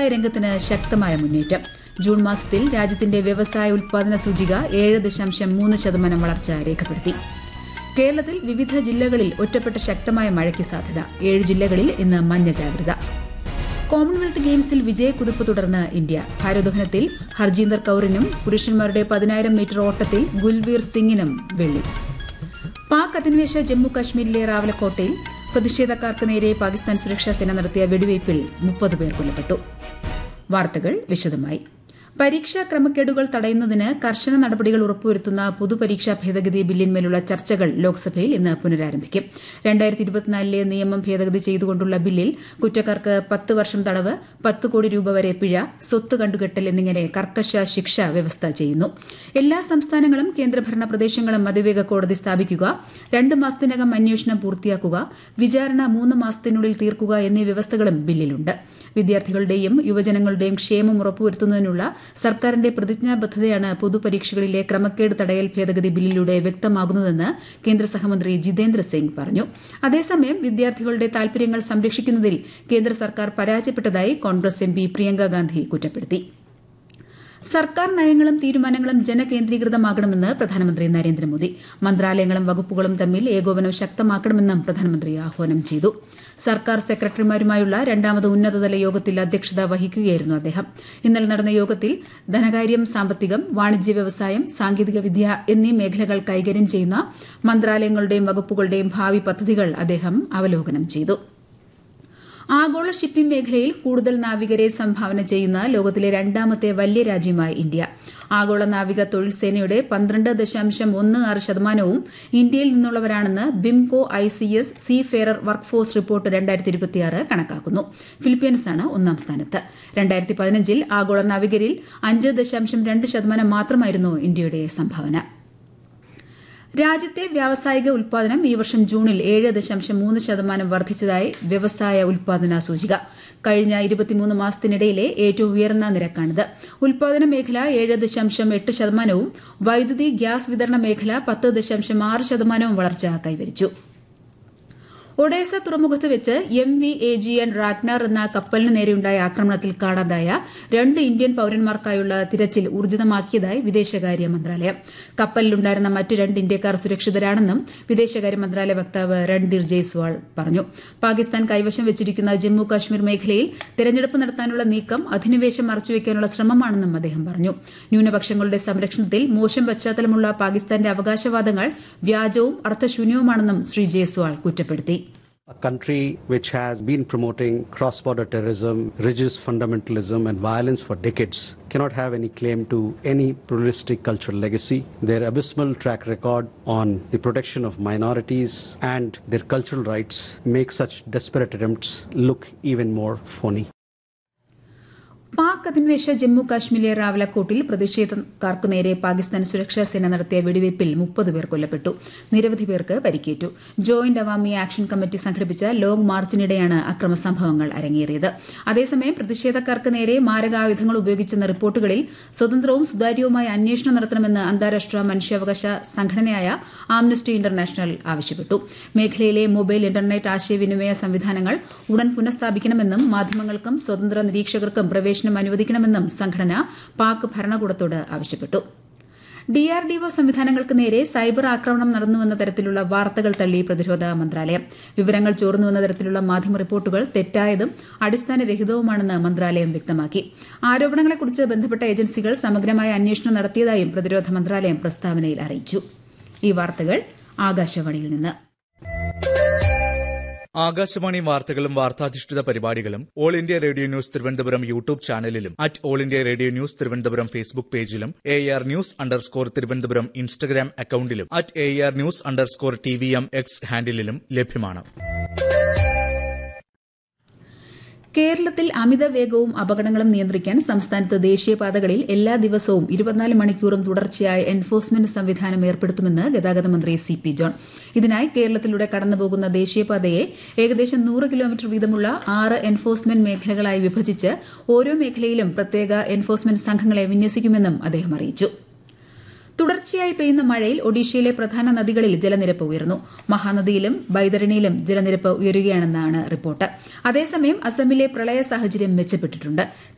രംഗത്തിന് ശക്തമായ മുന്നേറ്റം ജൂൺ മാസത്തിൽ രാജ്യത്തിന്റെ വ്യവസായ ഉൽപാദന സൂചിക ഏഴ് ദശാംശം മൂന്ന് ശതമാനം വളർച്ച രേഖപ്പെടുത്തി കേരളത്തിൽ വിവിധ ജില്ലകളിൽ ഒറ്റപ്പെട്ട ശക്തമായ മഴയ്ക്ക് സാധ്യത ഏഴ് ജില്ലകളിൽ ഇന്ന് മഞ്ഞ ജാഗ്രത കോമൺവെൽത്ത് ഗെയിംസിൽ വിജയക്കുതിപ്പ് തുടർന്ന് ഇന്ത്യ ഭാരോദ്വഹനത്തിൽ ഹർജീന്ദർ കൌറിനും പുരുഷന്മാരുടെ പതിനായിരം മീറ്റർ ഓട്ടത്തിൽ ഗുൽവീർ സിംഗിനും വെള്ളി പാക് അധിനിവേശ ജമ്മു കാശ്മീരിലെ റാവലക്കോട്ടയിൽ പ്രതിഷേധക്കാർക്ക് നേരെ പാകിസ്ഥാൻ സുരക്ഷാ സേന നടത്തിയ വെടിവയ്പിൽ മുപ്പത് പേർ കൊല്ലപ്പെട്ടു വാർത്തകൾ വിശദമായി പരീക്ഷാ ക്രമക്കേടുകൾ തടയുന്നതിന് കർശന നടപടികൾ ഉറപ്പുവരുത്തുന്ന പൊതുപരീക്ഷാ ഭേദഗതി ബില്ലിന്മേലുള്ള ചർച്ചകൾ ലോക്സഭയിൽ ഇന്ന് പുനരാരംഭിക്കും രണ്ടായിരത്തി ഇരുപത്തിനാലിലെ നിയമം ഭേദഗതി ചെയ്തുകൊണ്ടുള്ള ബില്ലിൽ കുറ്റക്കാർക്ക് പത്ത് വർഷം തടവ് പത്ത് കോടി രൂപ വരെ പിഴ സ്വത്ത് കണ്ടുകെട്ടൽ എന്നിങ്ങനെ കർക്കശ ശിക്ഷ വ്യവസ്ഥ ചെയ്യുന്നു എല്ലാ സംസ്ഥാനങ്ങളും കേന്ദ്രഭരണ പ്രദേശങ്ങളും അതിവേഗ കോടതി സ്ഥാപിക്കുക രണ്ട് മാസത്തിനകം അന്വേഷണം പൂർത്തിയാക്കുക വിചാരണ മൂന്ന് മാസത്തിനുള്ളിൽ തീർക്കുക എന്നീ വ്യവസ്ഥകളും ബില്ലിലുണ്ട് വിദ്യാർത്ഥികളുടെയും യുവജനങ്ങളുടെയും ക്ഷേമം ഉറപ്പുവരുത്തുന്നതിനുള്ള സർക്കാരിന്റെ പ്രതിജ്ഞാബദ്ധതയാണ് പൊതുപരീക്ഷകളിലെ ക്രമക്കേട് തടയൽ ഭേദഗതി ബില്ലിലൂടെ വ്യക്തമാകുന്നതെന്ന് കേന്ദ്ര സഹമന്ത്രി ജിതേന്ദ്ര സിംഗ് പറഞ്ഞു അതേസമയം വിദ്യാർത്ഥികളുടെ താൽപര്യങ്ങൾ സംരക്ഷിക്കുന്നതിൽ കേന്ദ്ര സർക്കാർ പരാജയപ്പെട്ടതായി കോൺഗ്രസ് എം പി പ്രിയങ്ക ഗാന്ധി കുറ്റപ്പെടുത്തി സർക്കാർ നയങ്ങളും തീരുമാനങ്ങളും ജനകേന്ദ്രീകൃതമാകണമെന്ന് പ്രധാനമന്ത്രി നരേന്ദ്രമോദി മന്ത്രാലയങ്ങളും വകുപ്പുകളും തമ്മിൽ ഏകോപനം ശക്തമാക്കണമെന്നും പ്രധാനമന്ത്രി ആഹ്വാനം ചെയ്തു സർക്കാർ സെക്രട്ടറിമാരുമായുള്ള രണ്ടാമത് ഉന്നതതല യോഗത്തിൽ അധ്യക്ഷത വഹിക്കുകയായിരുന്നു അദ്ദേഹം ഇന്നലെ നടന്ന യോഗത്തിൽ ധനകാര്യം സാമ്പത്തികം വാണിജ്യ വ്യവസായം സാങ്കേതികവിദ്യ എന്നീ മേഖലകൾ കൈകാര്യം ചെയ്യുന്ന മന്ത്രാലയങ്ങളുടെയും വകുപ്പുകളുടെയും ഭാവി പദ്ധതികൾ അദ്ദേഹം അവലോകനം ചെയ്തു ആഗോള ഷിപ്പിംഗ് മേഖലയിൽ കൂടുതൽ നാവികരെ സംഭാവന ചെയ്യുന്ന ലോകത്തിലെ രണ്ടാമത്തെ വലിയ രാജ്യമായി ഇന്ത്യ ആഗോള നാവിക തൊഴിൽ സേനയുടെ പന്ത്രണ്ട് ദശാംശം ഒന്ന് ആറ് ശതമാനവും ഇന്ത്യയിൽ നിന്നുള്ളവരാണെന്ന് BIMCO I C S seafarer workforce report രണ്ടായിരത്തി ഇരുപത്തിയാറ് കണക്കാക്കുന്നു ഫിലിപ്പീൻസാണ് ഒന്നാം സ്ഥാനത്ത് രണ്ടായിരത്തി പതിനഞ്ചിൽ ആഗോള നാവികരിൽ അഞ്ച് ദശാംശം രണ്ട് ശതമാനം മാത്രമായിരുന്നു ഇന്ത്യയുടെ സംഭാവന രാജ്യത്തെ വ്യാവസായിക ഉൽപാദനം ഈ വർഷം ജൂണിൽ ഏഴ് ദശാംശം മൂന്ന് ശതമാനം വർദ്ധിച്ചതായി വ്യവസായ ഉൽപാദന സൂചിക കഴിഞ്ഞ ഇരുപത്തിമൂന്ന് മാസത്തിനിടയിലെ ഏറ്റവും ഉയർന്ന നിരക്കാണിത് ഉൽപാദന മേഖല ഏഴ് ദശാംശം എട്ട് ശതമാനവും വൈദ്യുതി ഗ്യാസ് വിതരണ മേഖല പത്ത് ദശാംശം ആറ് ശതമാനവും വളർച്ച കൈവരിച്ചു ഒഡേസ തുറമുഖത്ത് വെച്ച് M V A G N Ragnar എന്ന കപ്പലിന് നേരെയുണ്ടായ ആക്രമണത്തിൽ കാണാതായ രണ്ട് ഇന്ത്യൻ പൌരന്മാർക്കായുള്ള തിരച്ചിൽ ഊർജിതമാക്കിയതായി വിദേശകാര്യ മന്ത്രാലയം കപ്പലിലുണ്ടായിരുന്ന മറ്റ് രണ്ട് ഇന്ത്യക്കാർ സുരക്ഷിതരാണെന്നും വിദേശകാര്യ മന്ത്രാലയ വക്താവ് രൺധീർ ജയ്സ്വാൾ പറഞ്ഞു പാകിസ്ഥാൻ കൈവശം വെച്ചിരിക്കുന്ന ജമ്മു കാശ്മീർ മേഖലയിൽ തെരഞ്ഞെടുപ്പ് നടത്താനുള്ള നീക്കം അധിനിവേശം മറച്ചുവെക്കാനുള്ള ശ്രമമാണെന്നും അദ്ദേഹം പറഞ്ഞു ന്യൂനപക്ഷങ്ങളുടെ സംരക്ഷണത്തിൽ മോശം പശ്ചാത്തലമുള്ള പാകിസ്ഥാന്റെ അവകാശവാദങ്ങൾ വ്യാജവും അർത്ഥശൂന്യവുമാണെന്നും ശ്രീ ജയ്സ്വാൾ കുറ്റപ്പെടുത്തി A country which has been promoting cross border terrorism, religious fundamentalism, and violence for decades cannot have any claim to any pluralistic cultural legacy. Their abysmal track record on the protection of minorities and their cultural rights make such desperate attempts look even more phony. Pak അധിനിവേശ ജമ്മു കാശ്മീരിലെ റാവലക്കോട്ടിൽ പ്രതിഷേധക്കാർക്കു നേരെ പാകിസ്ഥാൻ സുരക്ഷാ സേന നടത്തിയ വെടിവയ്പിൽ മുപ്പത് പേർ കൊല്ലപ്പെട്ടു നിരവധി പേർക്ക് പരിക്കേറ്റു ജോയിന്റ് അവാമി ആക്ഷൻ കമ്മിറ്റി സംഘടിപ്പിച്ച ലോങ് മാർച്ചിനിടെയാണ് അക്രമ സംഭവങ്ങൾ അരങ്ങേറിയത് അതേസമയം പ്രതിഷേധക്കാർക്ക് നേരെ മാരകായുധങ്ങൾ ഉപയോഗിച്ചെന്ന റിപ്പോർട്ടുകളിൽ സ്വതന്ത്രവും സുതാര്യവുമായ അന്വേഷണം നടത്തണമെന്ന് അന്താരാഷ്ട്ര മനുഷ്യാവകാശ സംഘടനയായ ആംനസ്റ്റി ഇന്റർനാഷണൽ ആവശ്യപ്പെട്ടു മേഖലയിലെ മൊബൈൽ ഇന്റർനെറ്റ് ആശയവിനിമയ സംവിധാനങ്ങൾ ഉടൻ പുനഃസ്ഥാപിക്കണമെന്നും മാധ്യമങ്ങൾക്കും സ്വതന്ത്ര നിരീക്ഷകർക്കും പ്രവേശനം അനുവദിക്കണമെന്നും സംഘടന പാക് ഭരണകൂടത്തോട് ആവശ്യപ്പെട്ടു ഡിആർഡിഒ സംവിധാനങ്ങൾക്ക് നേരെ സൈബർ ആക്രമണം നടന്നുവെന്ന തരത്തിലുള്ള വാർത്തകൾ തള്ളി പ്രതിരോധ മന്ത്രാലയം വിവരങ്ങൾ ചോർന്നുവെന്ന തരത്തിലുള്ള മാധ്യമ റിപ്പോർട്ടുകൾ തെറ്റായതും അടിസ്ഥാനരഹിതവുമാണെന്ന് മന്ത്രാലയം വ്യക്തമാക്കി ആരോപണങ്ങളെക്കുറിച്ച് ബന്ധപ്പെട്ട ഏജൻസികൾ സമഗ്രമായ അന്വേഷണം നടത്തിയതായും പ്രതിരോധ മന്ത്രാലയം പ്രസ്താവനയിൽ അറിയിച്ചു ഈ വാർത്തകൾ ആകാശവാണിയിൽ നിന്ന് ആകാശവാണി വാർത്തകളും വാർത്താധിഷ്ഠിത പരിപാടികളും all India radio news Thiruvananthapuram YouTube ചാനലിലും at all India radio news Thiruvananthapuram Facebook പേജിലും A R news underscore Thiruvananthapuram Instagram അക്കൌണ്ടിലും at A R news underscore T V M X ഹാൻഡിലും ലഭ്യമാണ് കേരളത്തിൽ അമിത വേഗവും അപകടങ്ങളും നിയന്ത്രിക്കാൻ സംസ്ഥാനത്ത് ദേശീയപാതകളിൽ എല്ലാ ദിവസവും ഇരുപത്തിനാല് മണിക്കൂറും തുടർച്ചയായ എൻഫോഴ്സ്മെന്റ് സംവിധാനം ഏർപ്പെടുത്തുമെന്ന് ഗതാഗത മന്ത്രി സി പി ജോൺ ഇതിനായി കേരളത്തിലൂടെ കടന്നുപോകുന്ന ദേശീയപാതയെ ഏകദേശം നൂറ് കിലോമീറ്റർ വീതമുള്ള ആറ് എൻഫോഴ്സ്മെന്റ് മേഖലകളായി വിഭജിച്ച് ഓരോ മേഖലയിലും പ്രത്യേക എൻഫോഴ്സ്മെന്റ് സംഘങ്ങളെ വിന്യസിക്കുമെന്നും അദ്ദേഹം അറിയിച്ചു തുടർച്ചയായി പെയ്യുന്ന മഴയിൽ ഒഡീഷയിലെ പ്രധാന നദികളിൽ ജലനിരപ്പ് ഉയർന്നു മഹാനദിയിലും ബൈതരണിയിലും ജലനിരപ്പ് ഉയരുകയാണെന്നാണ് റിപ്പോർട്ട് അതേസമയം അസമിലെ പ്രളയ സാഹചര്യം മെച്ചപ്പെട്ടിട്ടുണ്ട്